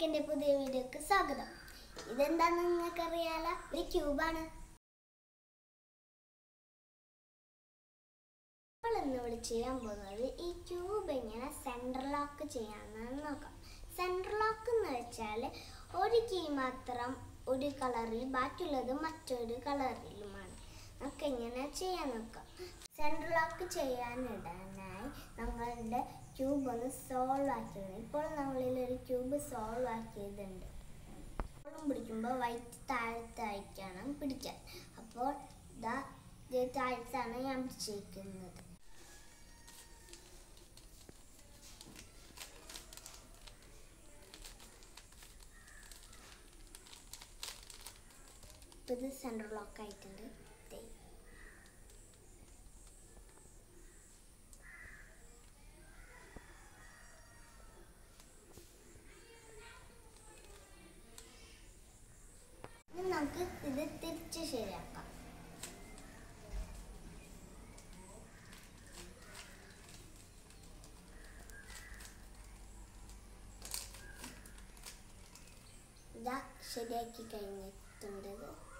ടെക്കിന്റെ പുതിയ വീഡിയോക്ക് സ്വാഗതം ഇതെന്താന്ന് നിങ്ങൾക്ക് അറിയാലോ ഒരു ക്യൂബാണ് നമ്മൾ ഇന്ന് ഇവിടെ ചെയ്യാൻ പോകുന്നത് ഈ ക്യൂബ് എങ്ങനെ സെൻട്രൽ ലോക്ക് ചെയ്യാമെന്ന് നോക്കാം സെൻട്രൽ ലോക്ക് എന്ന് വെച്ചാൽ ഒരു കീ മാത്രം ഒരു കളറിൽ ബാക്കിയുള്ളത് മറ്റൊരു കളറിലുമാണ് നമുക്ക് എങ്ങനെ ചെയ്യാൻ നോക്കാം സെൻട്രൽ ലോക്ക് ചെയ്യാനിടാനായി നമ്മളുടെ ക്യൂബ് ഒന്ന് സോൾവ് ആക്കിയത് ഇപ്പോൾ നമ്മളിൽ ഒരു ക്യൂബ് സോൾവ് ആക്കിയതുണ്ട് വെള്ളം പിടിക്കുമ്പോൾ വൈറ്റ് താഴത്തായിക്കണം പിടിക്കാൻ അപ്പോൾ ഇതാ ഇത് താഴത്താണ് ഞാൻ പിടിച്ചിരിക്കുന്നത് ഇപ്പം ഇത് സെൻട്രൽ ലോക്ക് ആയിട്ടുണ്ട് ദേ. ഇനി നമുക്ക് ഇത് തിരിച്ച് ശരിയാക്കാം ഇതാ ശരിയാക്കി കഴിഞ്ഞിട്ടുണ്ട് ഇത്.